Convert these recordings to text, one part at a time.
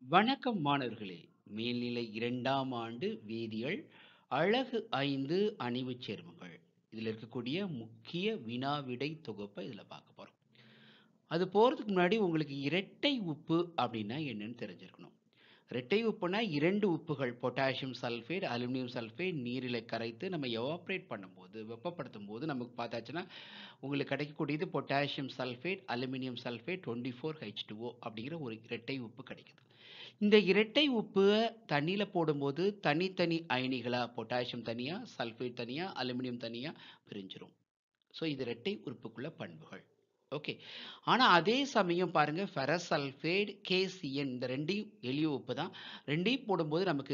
வணக்கம் மாணவர்களே! மேல்நிலை 2ஆம் ஆண்டு வேதியியல் அலகு 5 அணிவுச் சேர்மங்கள். இதில இருக்கக்கூடிய முக்கிய வினா விடை தொகுப்ப இதில பார்க்க போறோம். அது போறதுக்கு முன்னாடி உங்களுக்கு இரட்டை உப்பு அப்டின்னா என்னன்னு தெரிஞ்சிருக்கணும். இரட்டை உப்புனா 2 உப்புகள் பொட்டாசியம் சல்ஃபேட், அலுமினியம் சல்ஃபேட் நீரில கரைத்து நம்ம எவாப்பரேட் பண்ணும்போது, வெப்பப்படுத்தும்போது நமக்கு பார்த்தாச்சுன்னா, உங்களுக்கு கிடைக்கக்கூடியது potassium sulphate, aluminium sulphate 24H2O அப்படிங்கிற ஒரு இரட்டை உப்பு கிடைக்குது. இந்த இரட்டை உப்ப தண்ணீல போடும்போது தனித்தனி அயனிகளா பொட்டாசியம் தனியா, சல்ஃபேட் தனியா, அலுமினியம் தனியா பிரிஞ்சிரும். ஸோ இது இரட்டை உறுப்புக்குள்ள பண்புகள். ஓகே. ஆனா அதே சமயம் பாருங்க ஃபெரஸ் சல்ஃபேட், KCN இந்த 2யும் எளிய உப்பு தான். 2யும் போடும்போது நமக்கு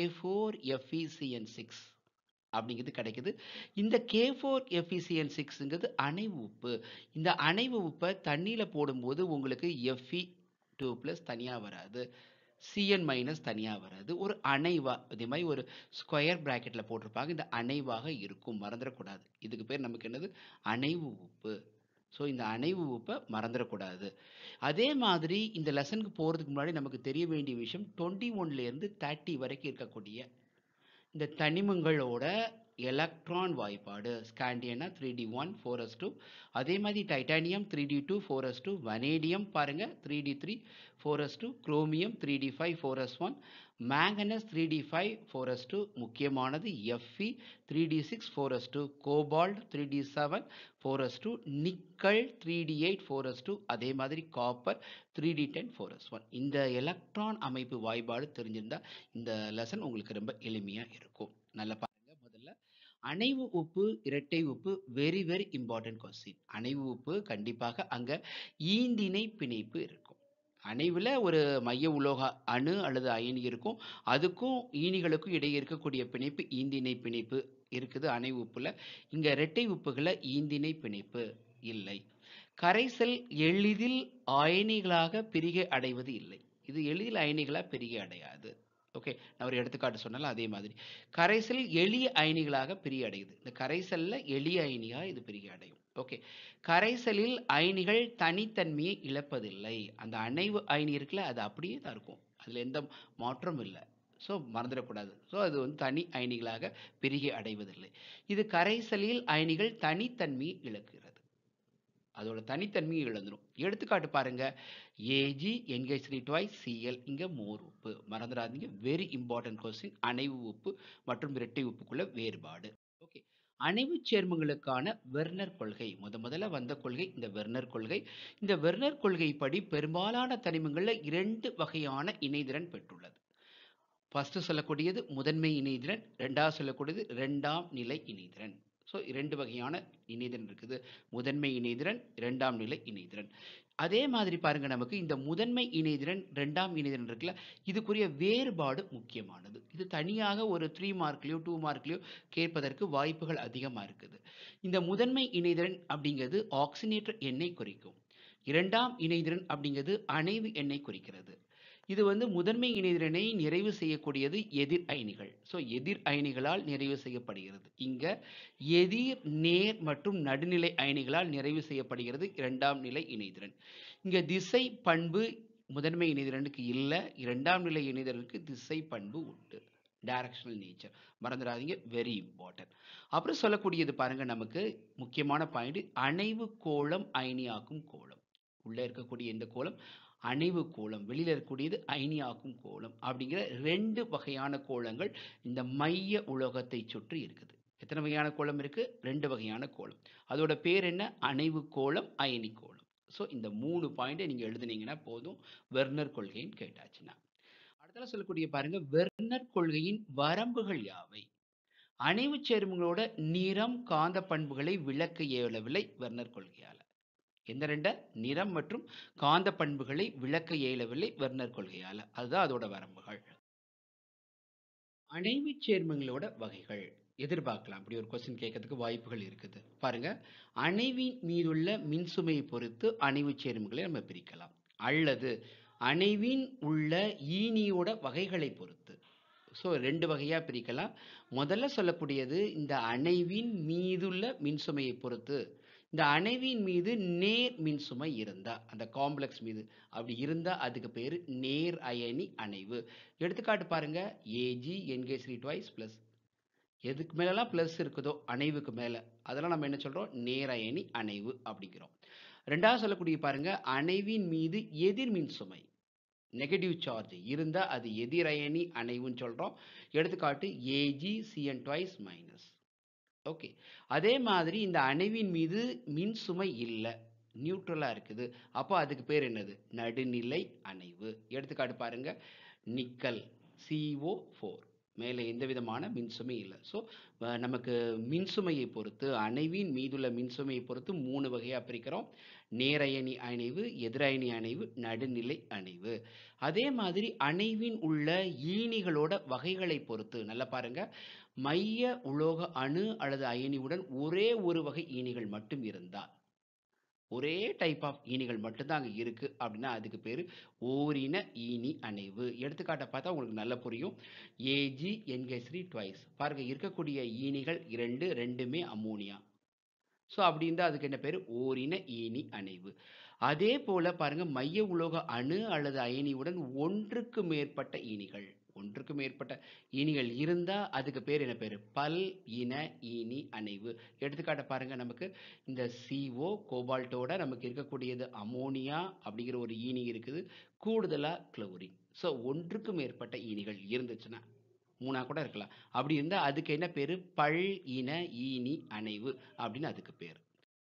K4FeCN6 அப்படிங்கிறது கிடைக்குது. இந்த K4FeCN6ங்கிறது அணைவு உப்பு. இந்த அணைவு உப்ப தண்ணீல போடும்போது உங்களுக்கு Fe2+ தனியா வராது. Cn- தனியா வராது. ஒரு அணைவா இதே மாரி ஒரு ஸ்கொயர் பிராக்கெட்ல போட்டிருப்பாங்க. இந்த அணைவாக இருக்கும். மறந்துறக்கூடாது. இதுக்கு பேர் நமக்கு என்னது? அணைவு உப்பு. ஸோ இந்த அணைவு உப்ப மறந்துறக்கூடாது. அதே மாதிரி இந்த லெசனுக்கு போறதுக்கு முன்னாடி நமக்கு தெரிய வேண்டிய விஷயம் 21லேருந்து 30 வரைக்கும் இருக்கக்கூடிய இந்த தனிமங்களோட எலக்ட்ரான் வாய்ப்பாடு. ஸ்காண்டியம்னா 3d1 4s2 அதே மாரி டைட்டானியம் 3d2 4s2 வனேடியம் பாருங்க 3d3 4s2 chromium 3d5 4s1 manganese 3d5 4s2 முக்கியமானது Fe 3d6 4s2 cobalt 3d7 4s2 nickel 3d8 4s2 அதே மாதிரி காப்பர் 3d10 4s1 இந்த எலக்ட்ரான் அமைப்பு வாய்ப்பாடு தெரிஞ்சிருந்தா இந்த லெசன் உங்களுக்கு ரொம்ப எளிமையா இருக்கும். நல்லா பாருங்க முதல்ல. அணைவு உப்பு, இரட்டை உப்பு வெரி வெரி இம்பார்ட்டன்ட் கொஸ்டின். அணைவு உப்பு கண்டிப்பாக அங்க ஈந்திணை பிணைப்பு இருக்கும். அணைவுல ஒரு மைய உலோக அணு அல்லது அயனி இருக்கும். அதுக்கும் ஈனிகளுக்கும் இடையே இருக்கக்கூடிய பிணைப்பு ஈந்திணை பிணைப்பு இருக்குது அணைவு உப்புல. இங்க இரட்டை உப்புகள்ல ஈந்திணை பிணைப்பு இல்லை. கரைசல் எளிதில் அயனிகளாக பிரிகை அடைவது இல்லை. இது எளிதில் அயனிகளா பிரிகை அடையாது. ஓகே. நான் ஒரு எடுத்துக்காட்டு சொன்னேன்ல அதே மாதிரி. கரைசல் எளிய அயனிகளாக பிரிய அடையுது. இந்த கரைசல்ல எளிய அயனியா இது பிரிகை அடையும். ஓகே. கரைசலில் அயனிகள் தனித்தன்மையை இழப்பதில்லை. அந்த அணைவு அயனி இருக்குல்ல அது அப்படியே தான் இருக்கும். அதுல எந்த மாற்றமும் இல்ல. ஸோ மறந்துறக்கூடாது. ஸோ அது வந்து தனி அயனிகளாக பிரிகை அடைவதில்லை. இது கரைசலில் அயனிகள் தனித்தன்மையை இழக்கிறது. அதோட தனித்தன்மையை இழந்துரும். எடுத்துக்காட்டு பாருங்க. Ag NH3 twice Cl இங்க மோர் உப்பு. மறந்துறாதீங்க. Very important question. அணைவு உப்பு மற்றும் இரட்டை உப்புக்குள்ள வேறுபாடு. ஓகே. அணைவுச் சேர்மங்களுக்கான வெர்னர் கொள்கை. முத முதல்ல வந்த கொள்கை இந்த வெர்னர் கொள்கை. இந்த வெர்னர் கொள்கைப்படி பெரும்பாலான தனிமங்கள்ல 2 வகையான இணைதிறன் பெற்றுள்ளது. ஃபர்ஸ்ட் சொல்லக்கூடியது முதன்மை இணைதிறன், 2வது சொல்லக்கூடியது 2ஆம் நிலை இணைதிறன். ஸோ 2 வகையான இணைதிறன் இருக்குது. முதன்மை இணைதிறன், 2ஆம் நிலை இணைதிறன். அதே மாதிரி பாருங்க நமக்கு இந்த முதன்மை இணைதிறன், 2ஆம் இணைதிறன் இருக்குல்ல, இதுக்குரிய வேறுபாடு முக்கியமானது. இது தனியாக ஒரு 3 மார்க்லயோ, 2 மார்க்லயோ கேட்பதற்கு வாய்ப்புகள் அதிகமா இருக்குது. இந்த முதன்மை இணைதிறன் அப்படிங்கிறது ஆக்சிஜனேற்ற எண்ணை குறிக்கும். 2ஆம் இணைதிறன் அப்படிங்கிறது அணைவு எண்ணை குறிக்கிறது. இது வந்து முதன்மை இணைதிறனை நிறைவு செய்யக்கூடியது எதிர் அயனிகள். ஸோ எதிர் அயனிகளால் நிறைவு செய்யப்படுகிறது. இங்க எதிர், நேர் மற்றும் நடுநிலை அயனிகளால் நிறைவு செய்யப்படுகிறது 2ஆம் நிலை இணைதிறன். இங்க திசை பண்பு முதன்மை இணைதிறனுக்கு இல்ல. 2ஆம் நிலை இணைதிறனுக்கு திசை பண்பு உண்டு. Directional nature. மறந்துறாதீங்க. Very important. அப்புறம் சொல்லக்கூடியது பாருங்க நமக்கு முக்கியமான பாயிண்ட் அணைவு கோளம் அயனியாக்கும் கோளம். உள்ள இருக்கக்கூடிய இந்த கோளம் அணைவு கோளம். வெளியில இருக்கக்கூடியது அயனியாக்கும் கோளம். அப்படிங்கிற 2 வகையான கோளங்கள் இந்த மைய உலோகத்தைச் சுற்றி இருக்குது. எத்தனை வகையான கோளம் இருக்கு? 2 வகையான கோளம். அதோட பேர் என்ன? அணைவு கோளம், அயனி கோளம். ஸோ இந்த 3 பாயிண்ட்ட நீங்க எழுதுனீங்கன்னா போதும். வெர்னர் கொள்கைன்னு கேட்டாச்சுன்னா. அடுத்ததா சொல்லக்கூடிய பாருங்க வெர்னர் கொள்கையின் வரம்புகள் யாவை? அணைவுச் சேர்மங்களோட நிறம், காந்த பண்புகளை விளக்க இயலவில்லை வெர்னர் கொள்கையால. எந்த 2? நிறம் மற்றும் காந்த பண்புகளை விளக்க இயலவில்லை வெர்னர் கொள்கையால. அதுதான் அதோட வரம்புகள். அணைவுச் சேர்மங்களோட வகைகள். எதிர்பார்க்கலாம். இப்படி ஒரு கொஸ்டின் கேட்கறதுக்கு வாய்ப்புகள் இருக்குது. பாருங்க. அணைவின் மீதுள்ள மின்சுமையை பொறுத்து அணைவுச் சேர்மங்களை நம்ம பிரிக்கலாம். அல்லது அணைவின் உள்ள ஈனியோட வகைகளை பொறுத்து. ஸோ 2 வகையா பிரிக்கலாம். முதல்ல சொல்லக்கூடியது இந்த அணைவின் மீதுள்ள மின்சுமையை பொறுத்து இந்த அணைவின் மீது நேர் மின்சுமை இருந்தா அந்த காம்ப்ளெக்ஸ் மீது அப்படி இருந்தா அதுக்கு பேரு நேர் அயனி அணைவு எடுத்துக்காட்டு பாருங்க ஏஜி என்கேஸ்ரி டுவைஸ் பிளஸ் எதுக்கு மேலெல்லாம் ப்ளஸ் இருக்குதோ அணைவுக்கு மேலே அதெல்லாம் நம்ம என்ன சொல்கிறோம் நேரயனி அணைவு அப்படிங்கிறோம் ரெண்டாவது சொல்லக்கூடிய பாருங்க அணைவின் மீது எதிர்மின் சுமை நெகட்டிவ் சார்ஜ் இருந்தால் அது எதிரயனி அணைவுன்னு சொல்கிறோம் எடுத்துக்காட்டு AG CN twice minus okay அதே மாதிரி இந்த அணைவின் மீது மின் சுமை இல்லை நியூட்ரலாக இருக்குது அப்போ அதுக்கு பேர் என்னது நடுநிலை அணைவு எடுத்துக்காட்டு பாருங்க நிக்கல் CO ஃபோர் மேலே எந்த விதமான மின்சுமை இல்லை ஸோ நமக்கு மின்சுமையை பொறுத்து அணைவின் மீதுள்ள மின்சுமையை பொறுத்து மூணு வகையாக பிரிக்கிறோம் நேரயனி அணைவு எதிரயனி அணைவு நடுநிலை அணைவு அதே மாதிரி அணைவின் உள்ள ஈனிகளோட வகைகளை பொறுத்து நல்லா பாருங்க மைய உலோக அணு அல்லது அயனியுடன் ஒரே ஒரு வகை ஈனிகள் மட்டும் இருந்தால் ஒரே டைப் ஆஃப் ஈனிகள் மட்டும்தான் அங்கே இருக்கு அப்படின்னா அதுக்கு பேர் ஓரின ஈனி அணைவு எடுத்துக்காட்டை பார்த்தா உங்களுக்கு நல்லா புரியும் ஏஜி என்கேஸ்ரி ட்வைஸ் பாருங்க இருக்கக்கூடிய ஈனிகள் இரண்டு ரெண்டுமே அம்மோனியா ஸோ அப்படி இருந்தால் அதுக்கு என்ன பேர் ஓரின ஈனி அணைவு அதே போல பாருங்க மைய உலோக அணு அல்லது அயனியுடன் ஒன்றுக்கு மேற்பட்ட ஈனிகள் ஒன்றுக்கு மேற்பட்ட ஈனிகள் இருந்தால் அதுக்கு பேர் என்ன பேர் பல் இன ஈனி அணைவு எடுத்துக்காட்ட பாருங்க நமக்கு இந்த CO கோபால்ட்டோட நமக்கு இருக்கக்கூடியது அமோனியா அப்படிங்கிற ஒரு ஈனி இருக்குது கூடுதலாக குளோரின் ஸோ ஒன்றுக்கு மேற்பட்ட ஈனிகள் இருந்துச்சுன்னா மூணா கூட இருக்கலாம் அப்படி இருந்தால் அதுக்கு என்ன பேர் பல் இன ஈனி அணைவு அப்படின்னு அதுக்கு பேர்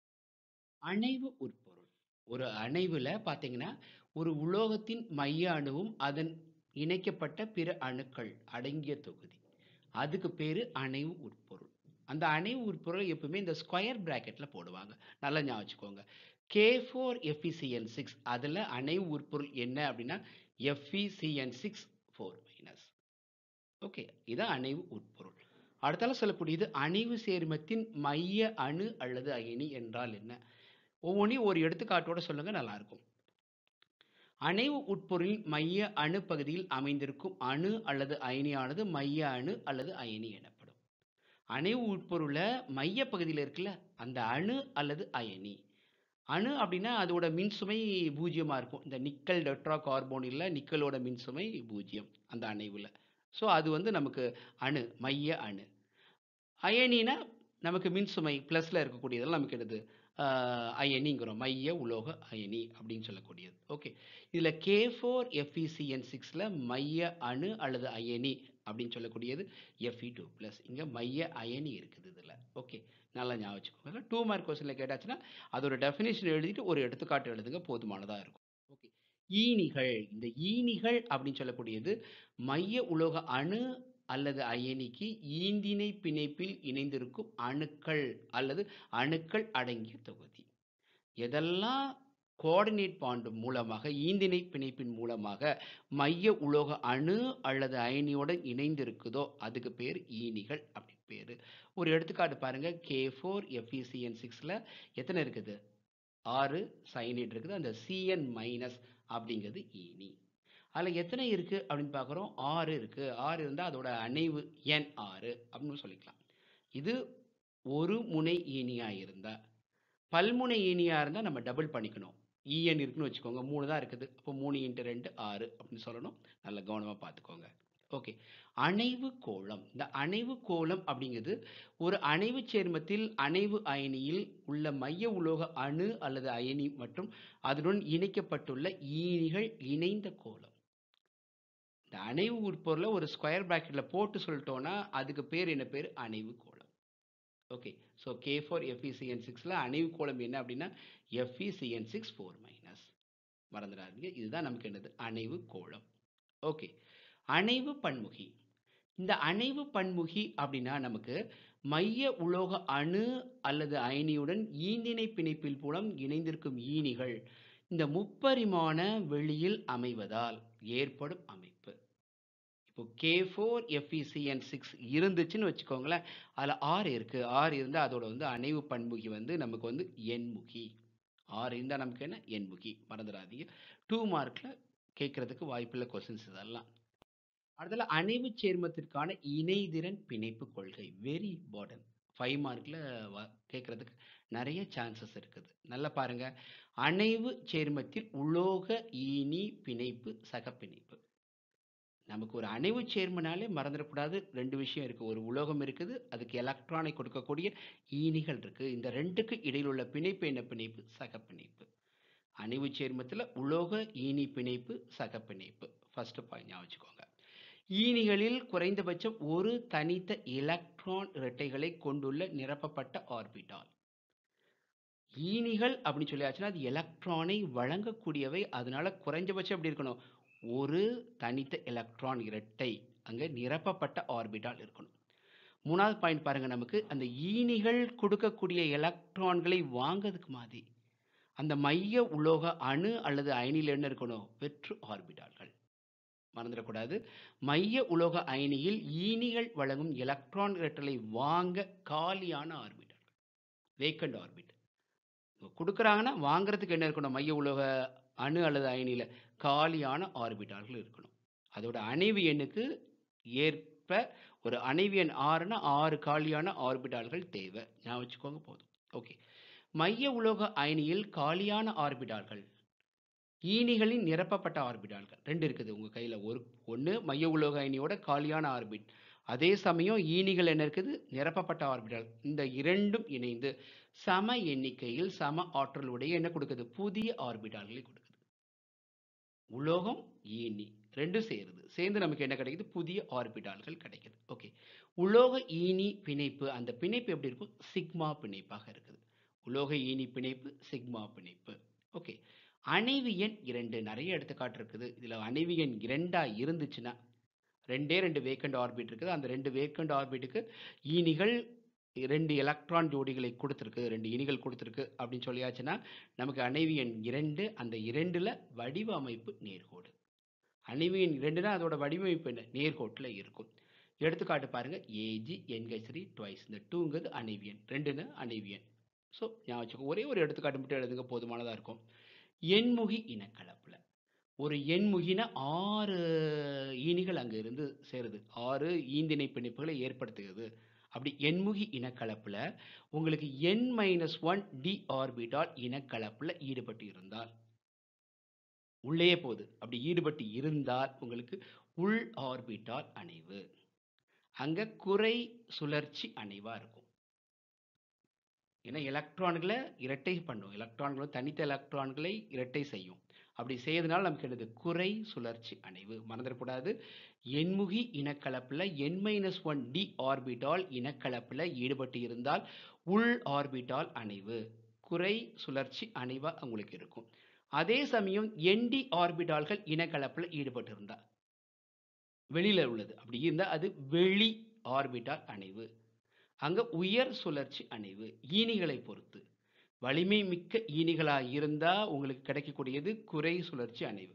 அணைவு உட்பொருள் ஒரு அணைவில் பார்த்தீங்கன்னா ஒரு உலோகத்தின் மைய அணுவும் அதன் இணைக்கப்பட்ட பிற அணுக்கள் அடங்கிய தொகுதி அதுக்கு பேர் அணைவு உட்பொருள் அந்த அணைவு உட்பொருள் எப்பவுமே இந்த ஸ்கொயர் பிராக்கெட்டில் போடுவாங்க நல்லா ஞாபகம் வச்சுக்கோங்க கே ஃபோர் எஃபிசிஎன் சிக்ஸ் அதில் அணைவு உட்பொருள் என்ன அப்படின்னா FECN six four minus okay இதான் அணைவு உட்பொருள் அடுத்தால சொல்லக்கூடியது அணைவு சேர்மத்தின் மைய அணு அல்லது அயனி என்றால் என்ன ஒவ்வொன்றையும் ஒரு எடுத்துக்காட்டோட சொல்லுங்க நல்லா இருக்கும் அணைவு உட்பொருளின் மைய அணு பகுதியில் அமைந்திருக்கும் அணு அல்லது அயனியானது மைய அணு அல்லது அயனி எனப்படும் அணைவு உட்பொருள மைய பகுதியில் இருக்குல்ல அந்த அணு அல்லது அயனி அணு அப்படின்னா அதோட மின்சுமை பூஜ்ஜியமா இருக்கும் இந்த நிக்கல் டெட்ரா கார்போனில் நிக்கலோட மின்சுமை பூஜ்ஜியம் அந்த அணைவில் ஸோ அது வந்து நமக்கு அணு மைய அணு அயனினா நமக்கு மின்சுமை ப்ளஸில் இருக்கக்கூடியதெல்லாம் நமக்கு என்னது ஆஹ் அயனிங்கிறோம் மைய உலோக அயனி அப்படின்னு சொல்லக்கூடியது ஓகே இதில் கே ஃபோர் எஃப்இசிஎன் சிக்ஸில் மைய அணு அல்லது அயனி அப்படின்னு சொல்லக்கூடியது எஃப்இ டூ ப்ளஸ் இங்கே மைய அயனி இருக்குது இதில் ஓகே நல்லா ஞாபகம் வச்சுக்கோங்க டூ மார்க் கொஸ்டினில் கேட்டாச்சுன்னா அதோட டெஃபினேஷன் எழுதிட்டு ஒரு எடுத்துக்காட்டு எழுதுங்க போதுமானதாக இருக்கும் ஓகே ஈனிகள் இந்த ஈனிகள் அப்படின்னு சொல்லக்கூடியது மைய உலோக அணு அல்லது அயனிக்கு ஈந்திணை பிணைப்பில் இணைந்திருக்கும் அணுக்கள் அல்லது அணுக்கள் அடங்கிய தொகுதி எதெல்லாம் கோஆர்டினேட் பாண்டு மூலமாக ஈந்திணை பிணைப்பின் மூலமாக மைய உலோக அணு அல்லது அயனியுடன் இணைந்திருக்குதோ அதுக்கு பேர் ஈனிகள் அப்படின்னு பேர் ஒரு எடுத்துக்காட்டு பாருங்க கே ஃபோர் எஃப்இசிஎன் சிக்ஸில் எத்தனை இருக்குது ஆறு சைனைட் இருக்குது அந்த சிஎன் மைனஸ் அப்படிங்கிறது ஈனி அதில் எத்தனை இருக்குது அப்படின்னு பார்க்குறோம் ஆறு இருக்குது ஆறு இருந்தால் அதோட அணைவு எண் ஆறு அப்படின்னு சொல்லிக்கலாம் இது ஒரு முனை ஈனியாக இருந்தால் பல்முனை ஈனியாக இருந்தால் நம்ம டபுள் பண்ணிக்கணும் இஎன் இருக்குன்னு வச்சுக்கோங்க மூணு தான் இருக்குது அப்போ மூணு இன்ட்டு ரெண்டு ஆறு அப்படின்னு சொல்லணும் நல்லா கவனமாக பார்த்துக்கோங்க ஓகே அணைவு கோளம் இந்த அணைவு கோளம் அப்படிங்கிறது ஒரு அணைவு சேர்மத்தில் அணைவு அயனியில் உள்ள மைய உலோக அணு அல்லது அயனி மற்றும் அதனுடன் இணைக்கப்பட்டுள்ள ஈனிகள் இணைந்த கோளம் இந்த அணைவு உட்பொருளை ஒரு ஸ்கொயர் பிராக்கெட்டில் போட்டு சொல்லிட்டோன்னா அதுக்கு பேர் என்ன பேர் அணைவு கோளம் okay so K four FECN சிக்ஸில் அணைவு கோளம் என்ன அப்படின்னா எஃப்இசிஎன் சிக்ஸ் ஃபோர் மைனஸ் மறந்துடாதீங்க இதுதான் நமக்கு என்னது அணைவு கோளம் ஓகே அணைவு பன்முகி இந்த அணைவு பன்முகி அப்படின்னா நமக்கு மைய உலோக அணு அல்லது அயனியுடன் ஈந்திணை பிணைப்பில் மூலம் இணைந்திருக்கும் ஈனிகள் இந்த முப்பரிமாண வெளியில் அமைவதால் ஏற்படும் அமைப்பு இப்போ கே ஃபோர் எஃப்இசிஎன் சிக்ஸ் இருந்துச்சுன்னு வச்சுக்கோங்களேன் அதில் ஆறு இருக்குது ஆறு இருந்தால் அதோட வந்து அணைவு பன்முகி வந்து நமக்கு வந்து எண்முகி ஆறு இருந்தால் நமக்கு என்ன எண்முகி மறந்துடாதீங்க டூ மார்க்கில் கேட்குறதுக்கு வாய்ப்புள்ள கொஸ்டின்ஸ் இதெல்லாம் அடுத்தது அணைவு சேர்மத்திற்கான இணைதிறன் பிணைப்பு கொள்கை வெரி இம்பார்ட்டன்ட் 5 மார்க்ல வ கேட்கறதுக்கு நெறைய சான்சஸ் இருக்குது. நல்லா பாருங்க. அணைவு சேர்மத்தில் உலோக ஈனி பிணைப்பு சகப்பிணைப்பு. நமக்கு ஒரு அணைவு சேர்மனாலே மறந்துடக்கூடாது 2 விஷயம் இருக்கு. ஒரு உலோகம் இருக்குது. அதுக்கு எலக்ட்ரானை கொடுக்கக்கூடிய ஈனிகள் இருக்கு. இந்த 2க்கு இடையில் உள்ள பிணைப்பு என்ன பிணைப்பு? சகப்பிணைப்பு. அணைவு சேர்மத்தில உலோக ஈனி பிணைப்பு சகப்பிணைப்பு. ஃபர்ஸ்ட் பாயிண்ட் ஞாபகம் வச்சுக்கோங்க. ஈனிகளில் குறைந்தபட்சம் ஒரு தனித்த எலக்ட்ரான் இரட்டைகளை கொண்டுள்ள நிரப்பப்பட்ட ஆர்பிட்டால். ஈனிகள் அப்படின்னு சொல்லியாச்சுன்னா, அது எலக்ட்ரானை வழங்கக்கூடியவை. அதனால குறைஞ்சபட்சம் எப்படி இருக்கணும்? ஒரு தனித்த எலக்ட்ரான் இரட்டை அங்க நிரப்பப்பட்ட ஆர்பிட்டால் இருக்கணும். 3வது பாயிண்ட் பாருங்க நமக்கு. அந்த ஈனிகள் கொடுக்கக்கூடிய எலக்ட்ரான்களை வாங்கதுக்கு மாதிரி, அந்த மைய உலோக அணு அல்லது அயனியில என்ன இருக்கணும்? வெற்று ஆர்பிட்டால்கள். மறந்துடக்கூடாது. மைய உலோக அயனியில் ஈனிகள் வழங்கும் எலக்ட்ரான் இரட்டலை வாங்க காலியான ஆர்பிட்டால். Vacant orbit. குடுக்குறாங்கன்னா, வாங்குறதுக்கு என்ன இருக்கணும்? மைய உலோக அணு அல்லது அயனியில காலியான ஆர்பிட்டால்கள் இருக்கணும். அதோட அணைவு எண்ணுக்கு ஏற்ப ஒரு அணைவு எண் 6ன்னா 6 காலியான ஆர்பிட்டால்கள் தேவை. ஞாபகம் வச்சுக்கோங்க போதும். ஓகே. மைய உலோக அயனியில் காலியான ஆர்பிட்டால்கள். ஈனிகளின் நிரப்பப்பட்ட ஆர்பிட்டால்கள். 2 இருக்குது உங்க கையில. ஒரு ஒண்ணு மைய உலோக அயனியோட காலியான ஆர்பிட். அதே சமயம் ஈனிகள் என்ன இருக்குது? நிரப்பப்பட்ட ஆர்பிட்டால். இந்த 2ம் இணைந்து சம எண்ணிக்கையில் சம ஆற்றல் உடைய என்ன கொடுக்குது? புதிய ஆர்பிட்டால்களை கொடுக்குது. உலோகம், ஈனி 2ம் சேருது. சேர்ந்து நமக்கு என்ன கிடைக்குது? புதிய ஆர்பிட்டால்கள் கிடைக்குது. ஓகே. உலோக ஈனி பிணைப்பு அந்த பிணைப்பு எப்படி இருக்கும்? சிக்மா பிணைப்பாக இருக்குது. உலோக ஈனி பிணைப்பு சிக்மா பிணைப்பு. ஓகே. அணைவு எண் 2 நெறைய எடுத்துக்காட்டு இருக்குது. இதுல அணைவு எண் 2ஆ இருந்துச்சுன்னா, 2டே 2 வேக்கன்ட் ஆர்பிட் இருக்குது. அந்த 2 வேக்கன்ட் ஆர்பிட்டுக்கு ஈனிகள் 2 எலக்ட்ரான் ஜோடிகளை குடுத்திருக்கு. 2 ஈனிகள் குடுத்திருக்கு அப்படின்னு சொல்லியாச்சுன்னா, நமக்கு அணைவு எண் 2 அந்த 2ல வடிவமைப்பு நேர்கோடு. அணைவு எண் 2ன்னா அதோட வடிவமைப்பு என்ன? நேர்கோட்டுல இருக்கும். எடுத்துக்காட்டு பாருங்க. Ag NH3 twice. இந்த 2ங்கிறது அணைவு எண். 2ன்னு அணைவு எண். ஸோ ஞாபகம் வச்சுக்கோங்க. ஒரே ஒரு எடுத்துக்காட்டு மட்டும் எழுதுங்க போதுமானதா இருக்கும். எண்முகி இனக்கலப்புல. ஒரு எண்முகினா 6 ஈனிகள் அங்க இருந்து சேருது. 6 ஈந்திணை பிணைப்புகளை ஏற்படுத்துகிறது. அப்படி எண்முகி இனக்கலப்புல உங்களுக்கு n-1 d ஆர்பிட்டால் இனக்கலப்புல ஈடுபட்டு இருந்தால் உள்ளேயே போகுது. அப்படி ஈடுபட்டு இருந்தால் உங்களுக்கு உள் ஆர்பிட்டால் அணைவு. அங்க குறை சுழற்சி அணைவா இருக்கும். ஏன்னா எலக்ட்ரான்கள இரட்டை பண்ணும். எலக்ட்ரான்கள் தனித்த எலக்ட்ரான்களை இரட்டை செய்யும். அப்படி செய்யறதுனால நமக்கு என்னது? குறை சுழற்சி அணைவு. மறந்துடக்கூடாது. எண்முகி இனக்கலப்புல n-1 d ஆர்பிட்டால் இனக்கலப்புல ஈடுபட்டு இருந்தால் உள் ஆர்பிட்டால் அணைவு. குறை சுழற்சி அணைவா உங்களுக்கு இருக்கும். அதே சமயம் nd ஆர்பிட்டால்கள் இனக்கலப்புல ஈடுபட்டு இருந்தா வெளியில உள்ளது. அப்படி இருந்தா அது வெளி ஆர்பிட்டால் அணைவு. அங்க உயர் சுழற்சி அணைவு. ஈனிகளை பொறுத்து. வலிமை மிக்க ஈனிகளா இருந்தா உங்களுக்கு கிடைக்கக்கூடியது குறை சுழற்சி அணைவு.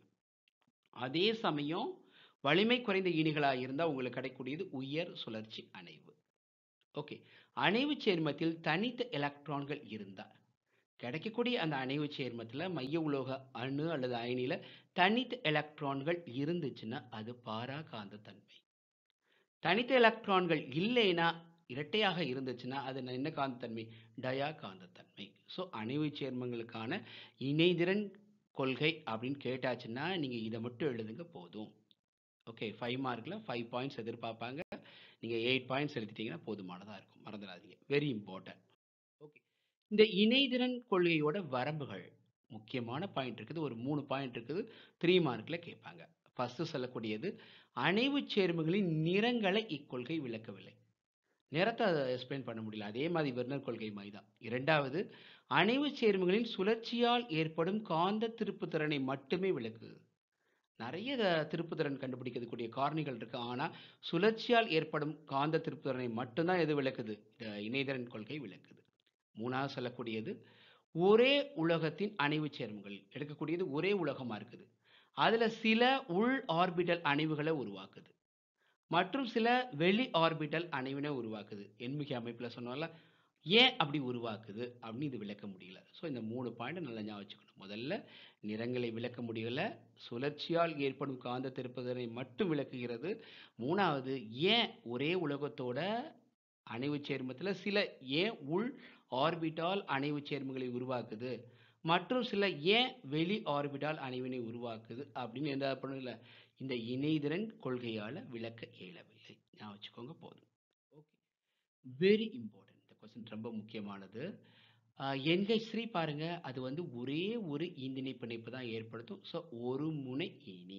அதே சமயம் வலிமை குறைந்த ஈனிகளா இருந்தா உங்களுக்கு கிடைக்கக்கூடியது உயர் சுழற்சி அணைவு. ஓகே. அணைவு சேர்மத்தில் தனித்த எலக்ட்ரான்கள் இருந்தா, கிடைக்கக்கூடிய அந்த அணைவு சேர்மத்தில மைய உலோக அணு அல்லது அயனியில தனித்த எலக்ட்ரான்கள் இருந்துச்சுன்னா, அது பாரா காந்தத்தன்மை. தனித்த எலக்ட்ரான்கள் இல்லைன்னா, இரட்டையாக இருந்துச்சுன்னா, அது என்ன காந்தத்தன்மை? டயா காந்தத்தன்மை. ஸோ அணைவு சேர்மங்களுக்கான இணைதிறன் கொள்கை அப்படின்னு கேட்டாச்சுன்னா, நீங்க இத மட்டும் எழுதுங்க போதும். ஓகே. 5 மார்க்ல 5 பாயிண்ட்ஸ் எதிர்பார்ப்பாங்க. நீங்க 8 பாயிண்ட்ஸ் எழுதிட்டீங்கன்னா போதுமானதா இருக்கும். மறந்துடாதீங்க. Very important. ஓகே. இந்த இணைதிறன் கொள்கையோட வரம்புகள். முக்கியமான பாயிண்ட் இருக்குது. ஒரு 3 பாயிண்ட் இருக்குது. 3 மார்க்ல கேட்பாங்க. ஃபர்ஸ்ட் சொல்லக்கூடியது, அணைவு சேர்மங்களின் நிறங்களை இக்கொள்கை விளக்கவில்லை. நிறத்த எக்ஸ்பிளைன் பண்ண முடியல. அதே மாதிரி வெர்னர் கொள்கை மாரி தான். 2வது அணைவு சேர்மங்களின் சுழற்சியால் ஏற்படும் காந்த திருப்புத்திறனை மட்டுமே விளக்குது. நெறைய திருப்புத்திறன் கண்டுபிடிக்கக்கூடிய காரணிகள் இருக்கு. ஆனா, சுழற்சியால் ஏற்படும் காந்த திருப்புத்திறனை மட்டும் தான் எது விளக்குது? இந்த இணைதிறன் கொள்கை விளக்குது. 3வது சொல்லக்கூடியது, ஒரே உலகத்தின் அணைவு சேர்மங்கள். எடுக்கக்கூடியது ஒரே உலகமா இருக்குது. அதுல சில உள் ஆர்பிட்டல் அணைவுகள உருவாக்குது. மற்றும் சில வெளி ஆர்பிட்டல் அணைவினை உருவாக்குது. எண்முகி அமைப்புல சொன்னோம்ல, ஏன் அப்படி உருவாக்குது? அப்படின்னு இது விளக்க முடியல. ஸோ இந்த 3 பாயிண்ட் நல்லா ஞாபகம் வச்சுக்கணும். முதல்ல நிறங்களை விளக்க முடியல. சுழற்சியால் ஏற்படும் காந்த திருப்புத்திறனை மட்டும் விளக்குகிறது. 3வது ஏன் ஒரே உலகத்தோட அணைவு சேர்மத்துல சில ஏன் உள் ஆர்பிட்டால் அணைவு சேர்மங்களை உருவாக்குது மற்றும் சில ஏன் வெளி ஆர்பிட்டால் அணைவினை உருவாக்குது அப்படின்னு என்ன பண்ணல இந்த இணைதிறன் கொள்கையால விளக்க இயலவில்லை நான் வச்சுக்கோங்க போதும் ஓகே வெரி இம்பார்ட்டன்ட் இந்த கொஸ்டின் ரொம்ப முக்கியமானது என்கேஜ் த்ரீ பாருங்க அது வந்து ஒரே ஒரு ஈந்திணை பிணைப்பு தான் ஏற்படுத்தும் ஸோ ஒரு முனை ஈனி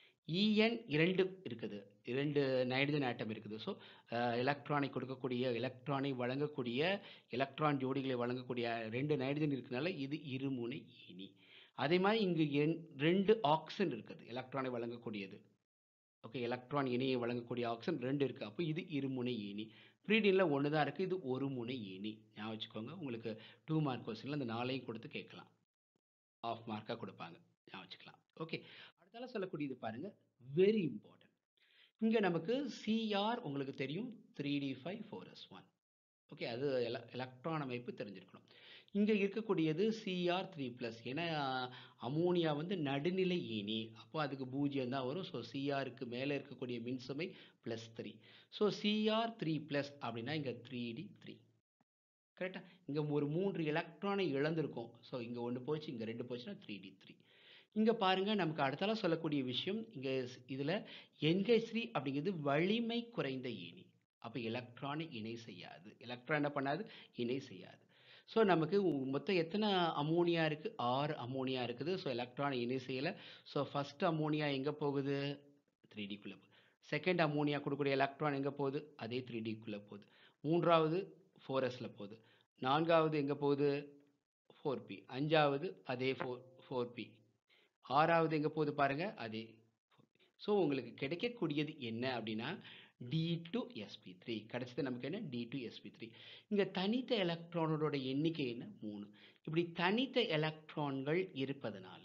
இஎன் இரண்டு இருக்குது இரண்டு நைட்ரஜன் ஆட்டம் இருக்குது ஸோ எலக்ட்ரானை கொடுக்கக்கூடிய எலக்ட்ரானை வழங்கக்கூடிய எலக்ட்ரான் ஜோடிகளை வழங்கக்கூடிய ரெண்டு நைட்ரஜன் இருக்கனால இது இருமுனை ஈனி அதே மாதிரி இங்கு எண்- ரெண்டு ஆக்சிஜன் இருக்குது எலக்ட்ரானை வழங்கக்கூடியது ஓகே எலக்ட்ரான் இணையை வழங்கக்கூடிய ஆக்சிஜன் ரெண்டு இருக்குது அப்போ இது இருமுனை ஈனி ப்ரீடினில் ஒன்று தான் இருக்குது இது ஒரு முனை ஈனி ஞாபகம் வச்சுக்கோங்க உங்களுக்கு டூ மார்க் கொஸ்டினில் அந்த நாளையும் கொடுத்து கேட்கலாம் ஆஃப் மார்க்காக கொடுப்பாங்க ஞாபகம் வச்சுக்கலாம் ஓகே அடுத்தால சொல்லக்கூடியது பாருங்க வெரி இம்பார்ட்டன்ட் இங்கே நமக்கு சிஆர் உங்களுக்கு தெரியும் three D five four S one okay அது எல எலக்ட்ரான் அமைப்பு தெரிஞ்சிருக்கணும் இங்கே இருக்கக்கூடியது சிஆர் த்ரீ ப்ளஸ் ஏன்னா அமோனியா வந்து நடுநிலை ஈனி அப்போ அதுக்கு பூஜ்ஜியம் தான் வரும் ஸோ சிஆருக்கு மேலே இருக்கக்கூடிய மின்சுமை plus three so CR three plus அப்படின்னா இங்கே த்ரீ டி த்ரீ கரெக்டாக இங்கே ஒரு மூன்று எலக்ட்ரானை இழந்திருக்கும் ஸோ இங்கே ஒன்று போச்சு இங்கே ரெண்டு போச்சுன்னா த்ரீ டி த்ரீ இங்கே பாருங்க நமக்கு அடுத்தால சொல்லக்கூடிய விஷயம் இங்கே இதில் என்கேஸ்ரீ அப்படிங்கிறது வலிமை குறைந்த ஈனி அப்போ எலக்ட்ரானை இணை செய்யாது எலக்ட்ரான் என்ன பண்ணாது இணை செய்யாது ஸோ நமக்கு உ- மொத்தம் எத்தனை அமோனியா இருக்குது ஆறு அமோனியா இருக்குது ஸோ எலக்ட்ரானை இணை செய்யலை ஸோ ஃபர்ஸ்ட் அமோனியா எங்கே போகுது த்ரீ டிக்குள்ளே போகுது செகண்ட் அமோனியா கொடுக்கக்கூடிய எலக்ட்ரான் எங்கே போகுது அதே த்ரீ டிக்குள்ளே போகுது மூன்றாவது ஃபோர் எஸ்ல போகுது நான்காவது எங்கே போகுது ஃபோர் பி அஞ்சாவது அதே ஃபோர் ஃபோர் பி ஆறாவது எங்கே போகுது பாருங்க அதே ஸோ உங்களுக்கு கிடைக்கக்கூடியது என்ன அப்படின்னா டி டு எஸ்பி த்ரீ கிடைச்சது நமக்கு என்ன டி டு எஸ்பி த்ரீ இங்கே தனித்த எலக்ட்ரானோட எண்ணிக்கை என்ன மூணு இப்படி தனித்த எலக்ட்ரான்கள் இருப்பதனால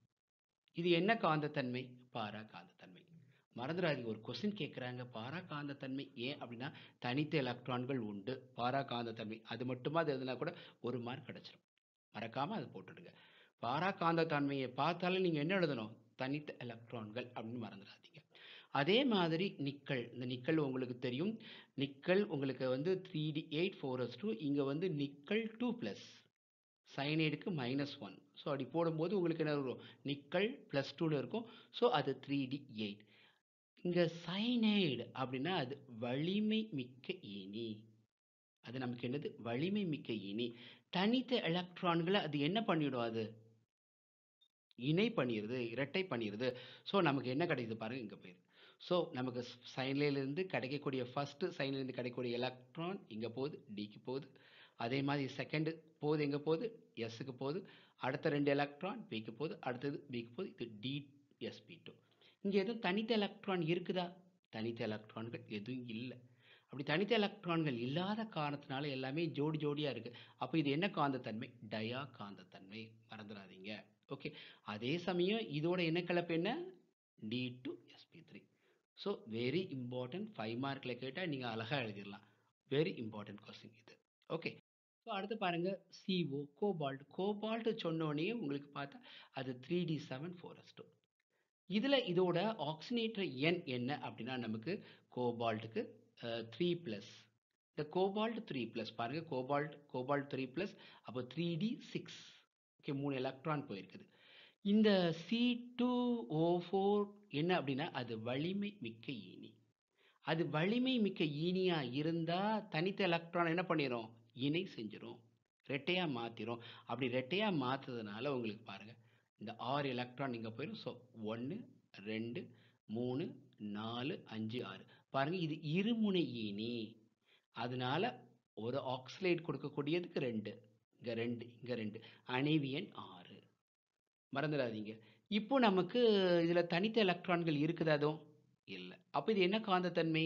இது என்ன காந்தத்தன்மை பாரா காந்தத்தன்மை மறந்துடாதீங்க ஒரு கொஸ்டின் கேட்குறாங்க பாரா காந்தத்தன்மை ஏன் அப்படின்னா தனித்த எலக்ட்ரான்கள் உண்டு பாரா காந்தத்தன்மை அது மட்டுமா அது எதுனா கூட ஒரு மார்க் கிடைச்சிரும் மறக்காம அதை போட்டுடுங்க பாரா காந்தத்தன்மையை பார்த்தாலும் நீங்க என்ன எழுதணும் தனித்த எலக்ட்ரான்கள் அப்படின்னு மறந்துடாதீங்க அதே மாதிரி நிக்கல் இந்த நிக்கல் உங்களுக்கு தெரியும் நிக்கல் உங்களுக்கு வந்து three D eight four S two இங்கே வந்து நிக்கல் டூ ப்ளஸ் சைனைடுக்கு மைனஸ் ஒன் ஸோ அப்படி போடும்போது உங்களுக்கு என்ன வரும் நிக்கல் ப்ளஸ் டூன்னு இருக்கும் ஸோ அது த்ரீ டி எயிட் இங்கே சைனைடு அப்படின்னா அது வலிமை மிக்க ஈனி அது நமக்கு என்னது வலிமை மிக்க ஈனி தனித்த எலக்ட்ரான்களை அது என்ன பண்ணிடும் அது இணை பண்ணிடுது இரட்டை பண்ணிடுது ஸோ நமக்கு என்ன கிடைக்குது பாருங்க இங்கே போயிடுது ஸோ நமக்கு சைன்லேருந்து கிடைக்கக்கூடிய ஃபர்ஸ்ட் சைன்லேருந்து கிடைக்கக்கூடிய எலக்ட்ரான் இங்கே போகுது டிக்கு போகுது அதே மாதிரி செகண்ட் போகுது எங்கே போகுது எஸ்ஸுக்கு போகுது அடுத்த ரெண்டு எலக்ட்ரான் பிக்கு போகுது அடுத்தது பிக்கு போகுது இது டி எஸ்பி டூ இங்கே எதுவும் தனித்த எலக்ட்ரான் இருக்குதா தனித்த எலக்ட்ரான்கள் எதுவும் இல்லை அப்படி தனித்த எலக்ட்ரான்கள் இல்லாத காரணத்தினால எல்லாமே ஜோடி ஜோடியாக இருக்குது அப்போ இது என்ன காந்தத்தன்மை டயா காந்தத்தன்மை மறந்துடாதீங்க ஓகே அதே சமயம் இதோட என்ன கலப்பு என்ன D two SP three so very important five மார்க்கில் கேட்டால் நீங்கள் அழகாக எழுதிடலாம் வெரி இம்பார்ட்டன்ட் கொஸ்டின் இது ஓகே ஸோ அடுத்து பாருங்க CO கோபால்ட் கோபால்ட் சொன்னோடனே உங்களுக்கு பார்த்தா அது three D seven four S two இதில் இதோட ஆக்சினேட்டர் எண் என்ன அப்படின்னா நமக்கு கோபால்ட்டுக்கு த்ரீ ப்ளஸ் இந்த கோபால்ட் த்ரீ ப்ளஸ் பாருங்க கோபால்ட் கோபால்ட் த்ரீ ப்ளஸ் அப்போ த்ரீ டி சிக்ஸ் ஓகே மூணு எலக்ட்ரான் போயிருக்குது இந்த சி டூ ஓ ஃபோர் என்ன அப்படின்னா அது வலிமை மிக்க ஈனி அது வலிமை மிக்க ஈனியா இருந்தா தனித்த எலக்ட்ரான் என்ன பண்ணிரும் இணை செஞ்சிரும் ரெட்டையா மாத்திரும் அப்படி ரெட்டையா மாத்துறதுனால உங்களுக்கு பாருங்க இந்த ஆறு எலக்ட்ரான் இங்க போயிடும் ஸோ ஒன்று ரெண்டு மூணு நாலு அஞ்சு ஆறு பாருங்க இது இருமுனை ஈனி அதனால ஒரு ஆக்சலைட் கொடுக்கக்கூடியதுக்கு ரெண்டு இங்க ரெண்டு இங்க ரெண்டு அணைவியன் ஆறு மறந்துடாதீங்க இப்போ நமக்கு இதுல தனித்த எலக்ட்ரான்கள் இருக்குதா அதுவும் இல்லை அப்போ இது என்ன காந்தத்தன்மை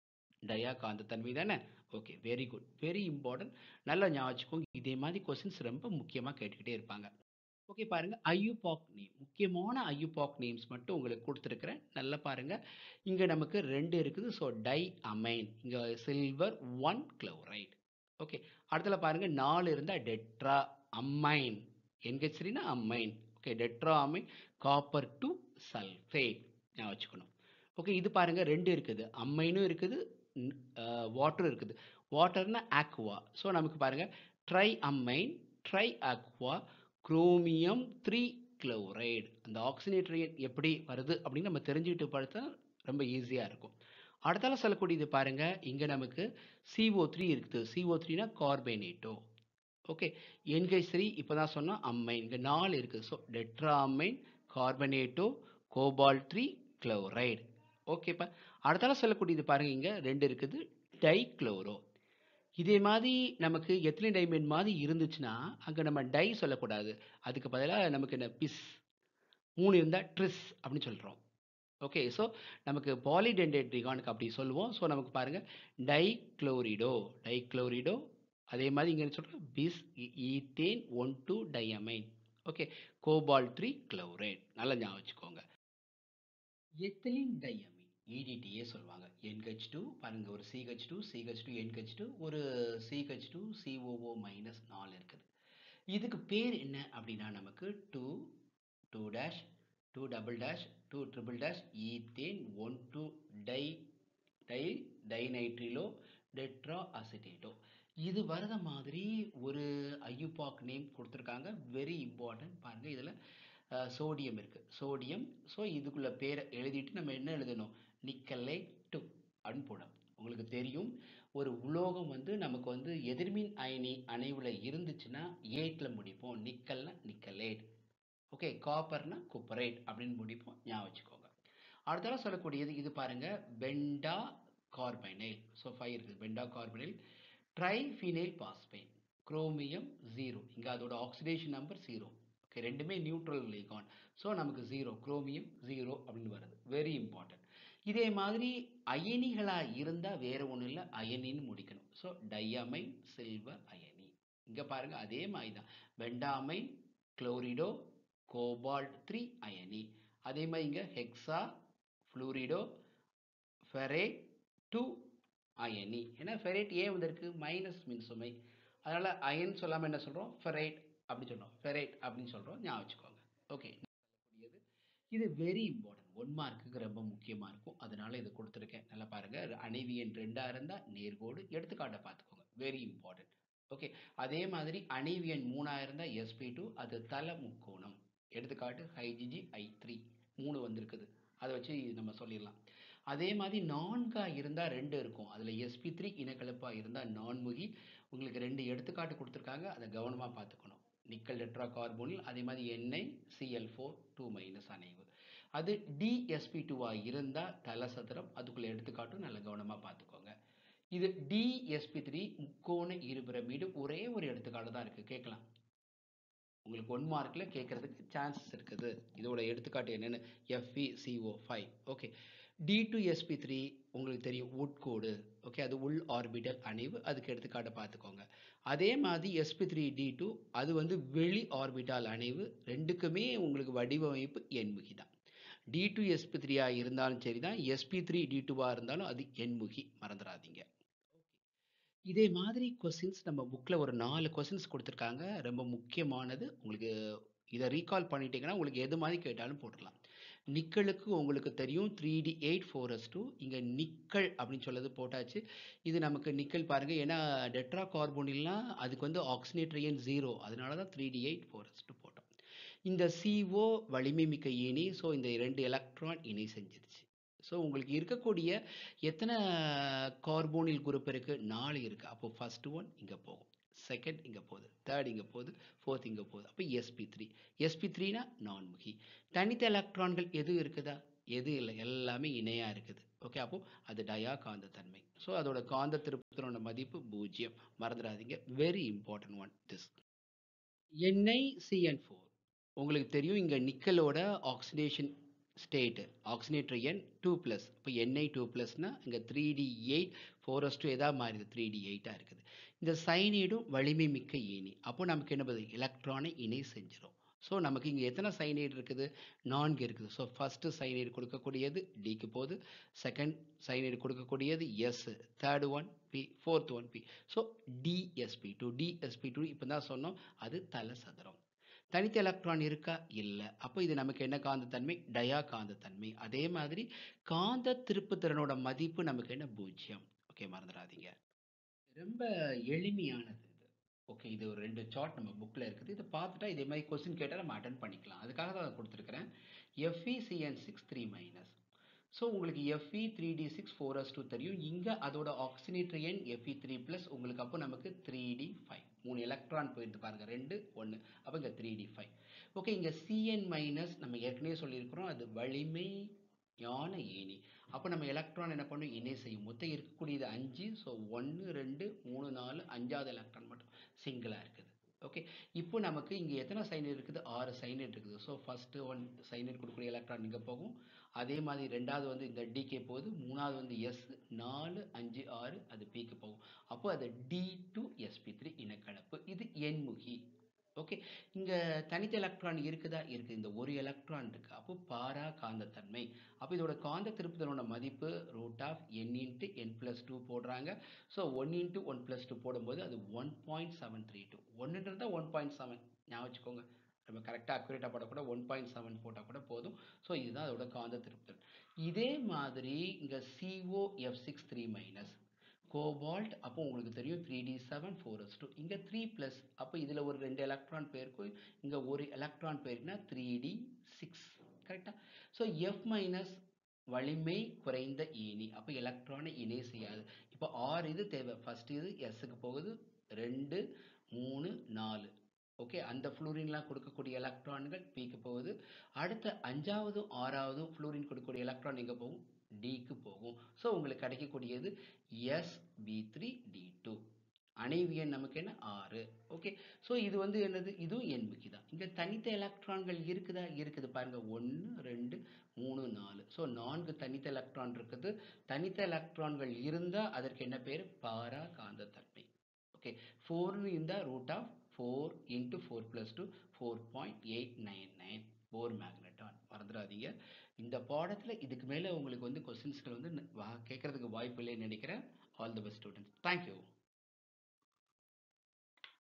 டயா காந்தத்தன்மை தானே okay very good very important நல்லா ஞாபகம் வச்சுக்கோங்க இதே மாதிரி கொஸ்டின்ஸ் ரொம்ப முக்கியமாக கேட்டுக்கிட்டே இருப்பாங்க ஓகே பாருங்க ஐயூபாக் நேம் முக்கியமான ஐயூபாக் நேம்ஸ் மட்டும் உங்களுக்கு கொடுத்துருக்குறேன் நல்லா பாருங்க இங்க நமக்கு ரெண்டு இருக்குது ஸோ டை அமைன் இங்க சில்வர் ஒன் குளோரைட் ஓகே அடுத்தல பாருங்க நாலு இருந்தா டெட்ரா அம்மைன் என்கெச்ரினா ammine okay tetraammine copper two sulphate ஞாபகம் வச்சுக்கணும் ஓகே இது பாருங்க ரெண்டு இருக்குது அம்மைனும் இருக்குது வாட்டர் இருக்குது வாட்டர்னா ஆக்வா ஸோ நமக்கு பாருங்க triammine triaqua chromium three chloride அந்த ஆக்சினேட்டரியன் எப்படி வருது அப்படின்னு நம்ம தெரிஞ்சுக்கிட்டு பார்த்தா ரொம்ப ஈஸியாக இருக்கும் அடுத்தால சொல்லக்கூடியது பாருங்க இங்கே நமக்கு CO3 த்ரீ இருக்குது CO3 த்ரீனா கார்பனேட்டோ ஓகே என்கேஜ் த்ரீ இப்போ தான் சொன்னோம் அம்மைன் இங்கே நாலு இருக்குது so tetraammine carbonato cobalt three chloride ஓகேப்பா அடுத்தால சொல்லக்கூடியது பாருங்க இங்கே ரெண்டு இருக்குது டைக்ளோரோ இதே மாதிரி நமக்கு எத்தனை டைமண்ட் மாதிரி இருந்துச்சுன்னா அங்கே நம்ம டை சொல்லக்கூடாது அதுக்கு பதிலாக நமக்கு என்ன பிஸ் மூணு இருந்தால் ட்ரிஸ் அப்படின்னு சொல்கிறோம் ஓகே ஸோ நமக்கு பாலிடென்டேட்ரிகானுக்கு அப்படி சொல்லுவோம் ஸோ நமக்கு பாருங்கள் டைக்ளோரிடோ டைக்ளோரிடோ அதே மாதிரி இங்கே சொல்கிறோம் bis ethane one two diamine okay cobalt three chloride நல்லா ஞாபகம் வச்சுக்கோங்க எத்திலின் டையமைன் இடிடியே சொல்லுவாங்க என்ஹெச் டூ பாருங்க ஒரு CH two CH two NH two ஒரு சிஹெச் டூ சிஓஓ மைனஸ் நாலு இருக்குது இதுக்கு பேர் என்ன அப்படின்னா நமக்கு two two dash two double dash two triple dash ethane one two di di dinitrilo tetraacetato இது வரத மாதிரி ஒரு ஐயுபாக் நேம் கொடுத்துருக்காங்க வெரி இம்பார்ட்டன்ட் பாருங்கள் இதில் சோடியம் இருக்குது சோடியம் ஸோ இதுக்குள்ள பேரை எழுதிட்டு நம்ம என்ன எழுதணும் நிக்கலை டு அப்படின்னு போடணும் உங்களுக்கு தெரியும் ஒரு உலோகம் வந்து நமக்கு வந்து எதிர்மின் அயனி அணைவில் இருந்துச்சுன்னா ஏட்டில் முடிப்போம் நிக்கல்னா நிக்கலேட் ஓகே காப்பர்னா குப்பரேட் அப்படின்னு முடிப்போம் ஞாபகம் வச்சுக்கோங்க அடுத்தால சொல்லக்கூடியது இது பாருங்க பெண்டா கார்பனைல் ஸோ ஃபைவ் இருக்குது pentacarbonyl triphenyl phosphine chromium zero இங்கே அதோட ஆக்சிடேஷன் நம்பர் ஜீரோ ஓகே ரெண்டுமே நியூட்ரல் லிகான் ஸோ நமக்கு ஜீரோ குரோமியம் ஜீரோ அப்படின்னு வருது வெரி இம்பார்ட்டன்ட் இதே மாதிரி அயனிகளாக இருந்தால் வேற ஒன்றும் இல்லை அயனின்னு முடிக்கணும் ஸோ டையமைன் சில்வர் அயனி இங்கே பாருங்க அதே மாதிரி தான் வெண்டாமைன் குளோரிடோ கோபால்ட் த்ரீ அயனி அதே மாதிரி இங்கே ஹெக்ஸா ஃப்ளூரிடோ ஃபெரேட் டூ அயனி ஏன்னா ஃபெரேட் ஏன் வந்திருக்கு மைனஸ் மின்சுமை அதனால் அயன் சொல்லாமல் என்ன சொல்கிறோம் ஃபெரேட் அப்படின்னு சொல்கிறோம் ஃபெரேட் அப்படின்னு சொல்கிறோம் ஞாபகம் வச்சுக்கோங்க ஓகே இது வெரி இம்பார்ட்டன்ட் ஒன் மார்க்குக்கு ரொம்ப முக்கியமாக இருக்கும் அதனால இது கொடுத்துருக்கேன் நல்லா பாருங்கள் அணைவியன் ரெண்டாக இருந்தால் நேர்கோடு எடுத்துக்காட்டை பார்த்துக்கோங்க வெரி இம்பார்ட்டன்ட் ஓகே அதே மாதிரி அணைவியன் மூணாக இருந்தால் எஸ்பி டூ அது தலை முக்கோணம் எடுத்துக்காட்டு ஹைஜிஜி ஐ த்ரீ மூணு வந்திருக்குது அதை வச்சு நம்ம சொல்லிடலாம் அதே மாதிரி நான்காக இருந்தால் ரெண்டு இருக்கும் அதில் எஸ்பி த்ரீ இனக்கலப்பாக இருந்தால் நான்முகி உங்களுக்கு ரெண்டு எடுத்துக்காட்டு கொடுத்துருக்காங்க அதை கவனமாக பார்த்துக்கணும் நிக்கல் டெட்ரா கார்போனில் அதே மாதிரி எண்ணெய் சிஎல் ஃபோர் டூ மைனஸ் அணைவு அது டிஎஸ்பி டூவாக இருந்தால் தலசதுரம் அதுக்குள்ளே எடுத்துக்காட்டும் நல்ல கவனமாக பார்த்துக்கோங்க இது டிஎஸ்பி த்ரீ முக்கோண இருபிரமீடு ஒரே ஒரு எடுத்துக்காட்டு தான் இருக்குது கேட்கலாம் உங்களுக்கு ஒன் மார்க்கில் கேட்குறதுக்கு சான்சஸ் இருக்குது இதோட எடுத்துக்காட்டு என்னென்னு FE CO five okay D two SP three உங்களுக்கு தெரியும் உட்கோடு ஓகே அது உள் ஆர்பிட்டல் அணைவு அதுக்கு எடுத்துக்காட்ட பார்த்துக்கோங்க அதே மாதிரி எஸ்பி த்ரீ டி டூ அது வந்து வெளி ஆர்பிட்டால் அணைவு ரெண்டுக்குமே உங்களுக்கு வடிவமைப்பு எண்முகி தான் டி டூ எஸ்பி த்ரீயாக இருந்தாலும் சரி தான் எஸ்பி த்ரீ டி டூவாக இருந்தாலும் அது எண்முகி மறந்துடாதீங்க இதே மாதிரி கொஸ்டின்ஸ் நம்ம புக்கில் ஒரு நாலு கொஸ்டின்ஸ் கொடுத்துருக்காங்க ரொம்ப முக்கியமானது உங்களுக்கு இதை ரீகால் பண்ணிட்டீங்கன்னா உங்களுக்கு எது மாதிரி கேட்டாலும் போட்டுடலாம் நிக்கலுக்கு உங்களுக்கு தெரியும் three D eight four S two இங்கே நிக்கல் அப்படின்னு சொல்லது போட்டாச்சு இது நமக்கு நிக்கல் பாருங்கள் ஏன்னா டெட்ரா கார்போனில்லாம் அதுக்கு வந்து ஆக்சினேட்ரியன் ஜீரோ அதனால தான் three D eight four S two போட்டோம் இந்த சிஓ வலிமை மிக்க இணை ஸோ இந்த ரெண்டு எலக்ட்ரான் இணை செஞ்சிருச்சு ஸோ உங்களுக்கு இருக்கக்கூடிய எத்தனை கார்போனில் குரூப் இருக்குது நாலு இருக்குது அப்போ ஃபர்ஸ்ட் ஒன் இங்கே போகும் செகண்ட் இங்கே போகுது தேர்ட் இங்கே போகுது ஃபோர்த் இங்கே போகுது அப்போ எஸ்பி த்ரீ எஸ்பி த்ரீனா நான்முகி தனித்த எலக்ட்ரான்கள் எது இருக்குதா எது இல்லை எல்லாமே இணையாக இருக்குது ஓகே அப்போ அது டயா காந்த தன்மை ஸோ அதோட காந்த திருப்பத்தினோட மதிப்பு பூஜ்ஜியம் மறந்துடாதீங்க very important one this NI CN four உங்களுக்கு தெரியும் இங்கே நிக்கலோட ஆக்சிடேஷன் ஸ்டேட்டு ஆக்சினேட்டர் எண் டூ ப்ளஸ் இப்போ என்ஐ டூ ப்ளஸ்னால் இங்கே three D eight four S two எதாவது மாறிது த்ரீ டி எயிட்டாக இருக்குது இந்த சைனீடும் வலிமை மிக்க ஈனி அப்போ நமக்கு என்ன பண்ணுது எலக்ட்ரானை இணை செஞ்சிடும் ஸோ நமக்கு இங்கே எத்தனை சைனைடு இருக்குது நான்கு இருக்குது ஸோ ஃபஸ்ட்டு சைனைடு கொடுக்கக்கூடியது டிக்கு போகுது செகண்ட் சைனைடு கொடுக்கக்கூடியது S third one P fourth one P so DSP two DSP two இப்போ தான் சொன்னோம் அது தலை சதுரம் தனித்த எலக்ட்ரான் இருக்கா இல்லை அப்போ இது நமக்கு என்ன காந்தத்தன்மை டயா காந்தத்தன்மை அதே மாதிரி காந்த திருப்புத்திறனோட மதிப்பு நமக்கு என்ன பூஜ்ஜியம் ஓகே மறந்துடாதீங்க ரொம்ப எளிமையானது இது ஓகே இது ஒரு ரெண்டு சார்ட் நம்ம புக்கில் இருக்குது இதை பார்த்துட்டா இதே மாதிரி கொஸ்டின் கேட்டால் நம்ம அட்டன் பண்ணிக்கலாம் அதுக்காக தான் கொடுத்துருக்கிறேன் FECN six three minus so உங்களுக்கு FE three D six four S two தெரியும் இங்கே அதோட ஆக்சினேட்டர் எண் எஃப்இ த்ரீ ப்ளஸ் உங்களுக்கு அப்போ நமக்கு த்ரீ டி ஃபைவ் மூணு எலக்ட்ரான் போயிட்டு பாருங்க ரெண்டு ஒன்று அப்போ இங்கே த்ரீ டி ஃபைவ் ஓகே இங்கே சிஎன் மைனஸ் நம்ம ஏற்கனவே சொல்லியிருக்கிறோம் அது வலிமை யான ஏணி அப்போ நம்ம எலக்ட்ரான் என்ன பண்ணும் இணை செய்யும் மொத்தம் இருக்கக்கூடியது அஞ்சு ஸோ ஒன்று ரெண்டு மூணு நாலு அஞ்சாவது எலக்ட்ரான் மட்டும் சிங்கிளாக இருக்குது ஓகே இப்போ நமக்கு இங்கே எத்தனை சைனைட் இருக்குது ஆறு சைனைட் இருக்குது ஸோ ஃபஸ்ட்டு ஒன் சைனைட் கொடுக்கக்கூடிய எலக்ட்ரான் இங்கே போகும் அதே மாதிரி ரெண்டாவது வந்து இந்த டிகே போகுது மூணாவது வந்து எஸ் நாலு அஞ்சு ஆறு அது பிக்கு போகும் அப்போ அது டி டு எஸ்பி த்ரீ இனக்கலப்பு இது எண்முகி ஓகே இங்கே தனித்த எலக்ட்ரான் இருக்குதா இருக்குது இந்த ஒரு எலக்ட்ரான் இருக்குது அப்போ பாரா காந்தத்தன்மை அப்போ இதோட காந்த திருப்புதலோட மதிப்பு root of N into N plus two போடுறாங்க so one into one plus two போடும்போது அது one point seven three two ஒன்றுன்றது ஒன் பாயிண்ட் செவன் ஞாபகம் வச்சுக்கோங்க நம்ம கரெக்டாக அக்யூரேட்டாக போட கூட ஒன் பாயிண்ட் செவன் போட்டால் கூட போதும் ஸோ இதுதான் அதோட காந்த திருப்புதல் இதே மாதிரி இங்கே CO F six three minus cobalt அப்போ உங்களுக்கு தெரியும் three D seven four S two இங்கே த்ரீ ப்ளஸ் அப்போ இதில் ஒரு ரெண்டு எலக்ட்ரான் போயிருக்கும் இங்கே ஒரு எலக்ட்ரான் போயிருக்குன்னா த்ரீ டி சிக்ஸ் கரெக்டாக ஸோ எஃப் மைனஸ் வலிமை குறைந்த ஈனி அப்போ எலக்ட்ரானை இணை செய்யாது இப்போ ஆறு இது தேவை ஃபர்ஸ்ட் இது எஸ்ஸுக்கு போகுது ரெண்டு மூணு நாலு ஓகே அந்த ஃப்ளூரின்லாம் கொடுக்கக்கூடிய எலக்ட்ரான்கள் பிக்கு போகுது அடுத்த அஞ்சாவதும் ஆறாவதும் ஃப்ளூரின் கொடுக்கக்கூடிய எலக்ட்ரான் எங்கே போகும் டிக்கு போகும் ஸோ உங்களுக்கு கிடைக்கக்கூடியது S P three D two அணைவு எண் நமக்கு என்ன ஆறு ஓகே ஸோ இது வந்து என்னது இதுவும் எண்முக்கி தான் இங்கே தனித்த எலக்ட்ரான்கள் இருக்குதா இருக்குது பாருங்க ஒன்று ரெண்டு மூணு நாலு ஸோ நான்கு தனித்த எலக்ட்ரான் இருக்குது தனித்த எலக்ட்ரான்கள் இருந்தால் அதற்கு என்ன பேர் பாரா காந்தத்தன்மை ஓகே ஃபோர்னு இருந்தால் root of four into four plus two four point eight nine nine Bohr magneton மறந்துடாதீங்க இந்த பாடத்தில் இதுக்கு மேலே உங்களுக்கு வந்து கொஸ்டின்ஸ்கள் வந்து கேட்கறதுக்கு வாய்ப்பு இல்லைன்னு நினைக்கிறேன் all the best students thank you